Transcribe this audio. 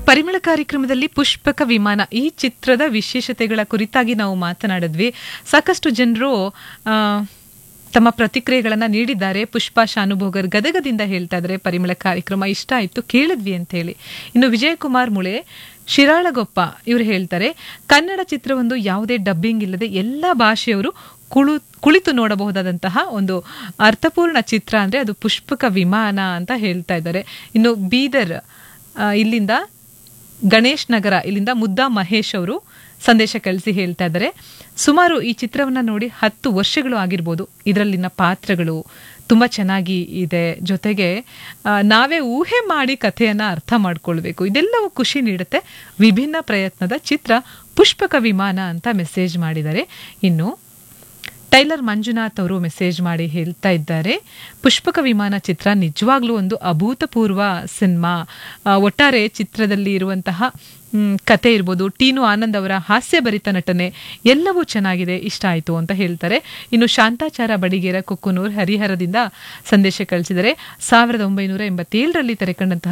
ಪರಿಮಳ ಕಾರ್ಯಕ್ರಮದಲ್ಲಿ ಪುಷ್ಪಕ ವಿಮಾನ ಈ ಚಿತ್ರದ ವಿಶೇಷತೆಗಳ ಕುರಿತಾಗಿ ನಾವು ಮಾತನಾಡಿದ್ವಿ ಸಾಕಷ್ಟು ಜನರು ತಮ್ಮ ಪ್ರತಿಕ್ರಿಯೆಗಳನ್ನ ನೀಡಿದ್ದಾರೆ ಪುಷ್ಪಾ ಶಾನುಭೋಗರ್ ಗದಗದಿಂದ ಹೇಳ್ತಾ ಇದ್ದಾರೆ ಪರಿಮಳ ಕಾರ್ಯಕ್ರಮ ಇಷ್ಟ ಆಯ್ತು ಕೇಳಿದ್ವಿ ಅಂತ ಹೇಳಿ ಇನ್ನು ವಿಜಯಕುಮಾರ್ ಮುಳೆ ಶಿರಾಳಗೊಪ್ಪ ಇವರು ಹೇಳ್ತಾರೆ ಕನ್ನಡ ಚಿತ್ರವೊಂದು ಯಾವುದೇ ಡಬ್ಬಿಂಗ್ ಇಲ್ಲದೆ ಎಲ್ಲ ಭಾಷೆಯವರು ಕುಳು ಕುಳಿತು ನೋಡಬಹುದಾದಂತಹ ಒಂದು ಅರ್ಥಪೂರ್ಣ ಚಿತ್ರ ಅಂದ್ರೆ ಅದು ಪುಷ್ಪಕ ವಿಮಾನ ಅಂತ ಹೇಳ್ತಾ ಇದ್ದಾರೆ ಇನ್ನು ಬೀದರ್ ಆ, ಇಲ್ಲಿಂದ ಗಣೇಶ್ ನಗರ ಇಲ್ಲಿಂದ ಮುದ್ದಾ ಮಹೇಶ್ ಅವರು ಸಂದೇಶ ಕಳಿಸಿ ಹೇಳ್ತಾ ಇದ್ದಾರೆ ಸುಮಾರು ಈ ಚಿತ್ರವನ್ನ ನೋಡಿ ಹತ್ತು ವರ್ಷಗಳು ಆಗಿರ್ಬೋದು ಇದರಲ್ಲಿನ ಪಾತ್ರಗಳು ತುಂಬ ಚೆನ್ನಾಗಿ ಇದೆ ಜೊತೆಗೆ ಆ, ನಾವೇ ಊಹೆ ಮಾಡಿ ಕಥೆಯನ್ನ ಅರ್ಥ ಮಾಡ್ಕೊಳ್ಬೇಕು ಇದೆಲ್ಲವೂ ಖುಷಿ ನೀಡುತ್ತೆ ವಿಭಿನ್ನ ಪ್ರಯತ್ನದ ಚಿತ್ರ ಪುಷ್ಪಕ ವಿಮಾನ ಅಂತ ಮೆಸೇಜ್ ಮಾಡಿದ್ದಾರೆ ಇನ್ನು ಟೈಲರ್ ಮಂಜುನಾಥ್ ಅವರು ಮೆಸೇಜ್ ಮಾಡಿ ಹೇಳ್ತಾ ಇದ್ದಾರೆ ಪುಷ್ಪಕ ವಿಮಾನ ಚಿತ್ರ ನಿಜವಾಗ್ಲೂ ಒಂದು ಅಭೂತಪೂರ್ವ ಸಿನಿಮಾ ಆ, ಒಟ್ಟಾರೆ ಚಿತ್ರದಲ್ಲಿ ಇರುವಂತಹ ಮ್, ಕತೆ ಇರ್ಬೋದು ಟೀನು ಆನಂದ್ ಅವರ ಹಾಸ್ಯಭರಿತ ನಟನೆ ಎಲ್ಲವೂ ಚೆನ್ನಾಗಿದೆ ಇಷ್ಟ ಆಯಿತು ಅಂತ ಹೇಳ್ತಾರೆ ಇನ್ನು ಶಾಂತಾಚಾರ ಬಡಿಗೇರ ಕುಕ್ಕುನೂರ್ ಹರಿಹರದಿಂದ ಸಂದೇಶ ಕಳಿಸಿದರೆ ಸಾವಿರದ ಒಂಬೈನೂರ ಎಂಬತ್ತೇಳರಲ್ಲಿ ತೆರೆಕಂಡಂತಹ